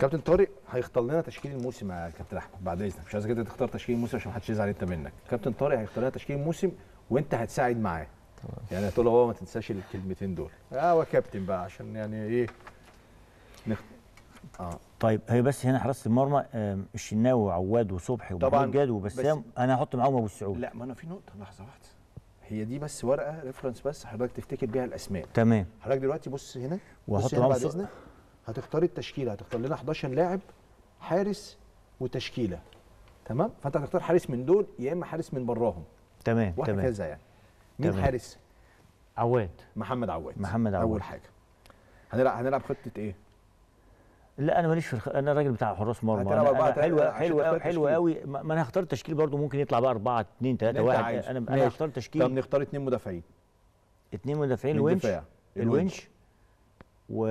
كابتن طارق هيختار لنا تشكيل الموسم يا كابتن احمد بعد اذنك مش عايزك انت تختار تشكيل الموسم عشان محدش يزعل انت منك كابتن طارق هيختار لنا تشكيل الموسم وانت هتساعد معاه يعني هتقول له هو ما تنساش الكلمتين دول اه هو كابتن بقى عشان يعني ايه نخ... اه طيب هي بس هنا حراسه المرمى آم، الشناوي وعواد وصبحي طبعاً، ومحمود جاد وبسام انا هحط معاهم ابو السعود لا ما انا في نقطه لحظه واحده هي دي بس ورقه ريفرنس بس حضرتك تفتكر بيها الاسماء تمام حضرتك دلوقتي بص هنا وهحط بص هنا معاهم بعد سو- اذنك هتختار التشكيله هتختار لنا 11 لاعب حارس وتشكيله تمام فانت هتختار حارس من دول يا اما حارس من براهم تمام تمام وهكذا يعني مين تمام. حارس عواد محمد عواد محمد عواد. اول حاجه هنلعب هنلعب خطه ايه لا انا ماليش في الخ... انا راجل بتاع حراس مرمى هتلعب أنا أربعة أنا حلو تلاتة عشان حلو تختار قوي حلو تشكيل. قوي ما ما انا هختار تشكيل برضو ممكن يطلع بقى 4 2 3 اللي أنت 1 عايزه. انا انا ماشي. هختار طب تشكيل نختار اثنين مدافعين اثنين مدافعين من الونش الدفاع. الونش و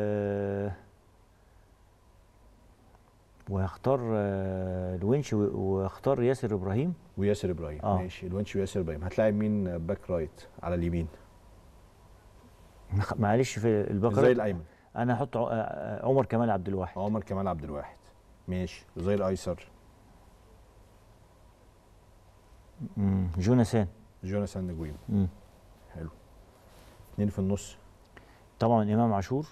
وهختار آه، الونش و- واختار ياسر ابراهيم وياسر ابراهيم آه. ماشي الونش وياسر ابراهيم هتلاعب مين باك رايت على اليمين معلش في زي البقره الايمن انا هحط ع- آه، عمر كمال عبد الواحد عمر كمال عبد الواحد ماشي زي الايسر مم، جوناثان جوناثان نجويم مم. حلو اثنين في النص طبعا امام عاشور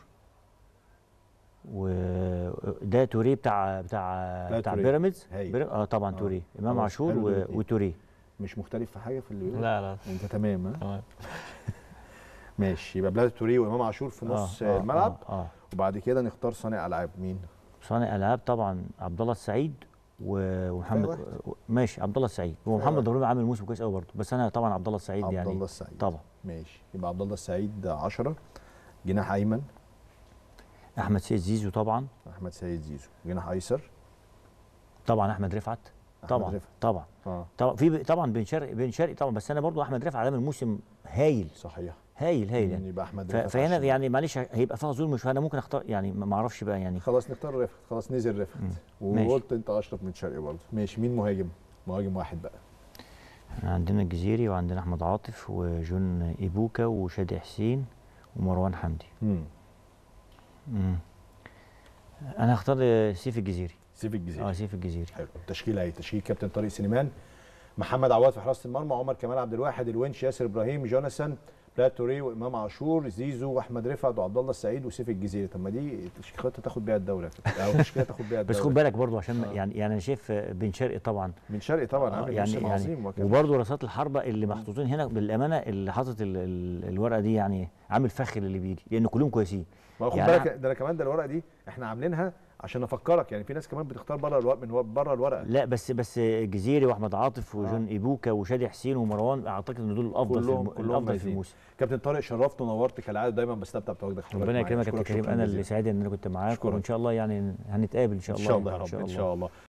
وده توريه بتاع بتاع لا، بتاع توريه. بيراميدز هايل. بيرا- اه طبعا آه. توريه امام خلاص، عاشور حلو و- دول وتوريه مش مختلف في حاجه في اللي بيقوله لا لا انت تمام ها تمام ماشي يبقى بلاد توريه وامام عاشور في نص آه، آه، الملعب اه, آه. وبعد كده نختار صانع العاب مين صانع العاب طبعا عبد الله السعيد و- ومحمد واحد. ماشي عبد الله السعيد واحد. ومحمد ضروري عامل موسم كويس قوي برضه بس انا طبعا عبد الله السعيد عبد يعني الله السعيد طبعا ماشي يبقى عبد الله السعيد 10 جناح ايمن احمد سيد زيزو طبعا احمد سيد زيزو جناح ايسر طبعا احمد رفعت أحمد طبعا رفعت. طبعا اه طبعا في طبعا بن شرقي بن شرقي طبعا بس انا برضو احمد رفعت عامل موسم هايل صحيح هايل هايل يعني يبقى احمد ف- رفعت فهنا عشرة. يعني معلش هيبقى فيها ظلم شويه انا ممكن اختار يعني ما ما اعرفش بقى يعني خلاص نختار رفعت خلاص نزل رفعت ماشي. وقلت انت اشرف من شرقي برضه ماشي مين مهاجم مهاجم واحد بقى عندنا الجزيري وعندنا احمد عاطف وجون ايبوكا وشادي حسين ومروان حمدي امم مم. انا هختار سيف الجزيري سيف الجزيري اه سيف الجزيري حلو التشكيله اهي تشكيل كابتن طارق سليمان محمد عواد في حراسه المرمى عمر كمال عبد الواحد الونش ياسر ابراهيم جوناثان بلاد توريه وامام عاشور زيزو واحمد رفعت وعبد الله السعيد وسيف الجزيري طب ما دي خطه تاخد بيها الدوري او تشكيله تاخد بيها بس الدوري خد بالك برضو عشان آه. يعني يعني انا شايف بن شرقي طبعا من شرقي طبعا آه، عامل يعني موسم يعني عظيم وكان وبرضه رصات الحربه اللي محطوطين هنا بالامانه اللي حاطط ال- ال- الورقه دي يعني عامل فخر اللي بيجي لان كلهم كويسين ما هو خد يعني بالك ده انا كمان ده الورقه دي احنا عاملينها عشان افكرك يعني في ناس كمان بتختار بره الورق من بره الورقه لا بس بس الجزيري واحمد عاطف وجون ايبوكا وشادي حسين ومروان اعتقد ان دول الافضل في كلهم- الم... كلهم الافضل في مميزين. الموسم كابتن طارق شرفت ونورت كالعاده دايما بستمتع بتواجدك حضرتك ربنا معايا. يكرمك يا كابتن أشكرك كريم شكراً انا اللي جزيلاً. سعيد ان انا كنت معاك أشكرك. وان شاء الله يعني هنتقابل ان شاء ان الله شاء الله يا رب ان شاء الله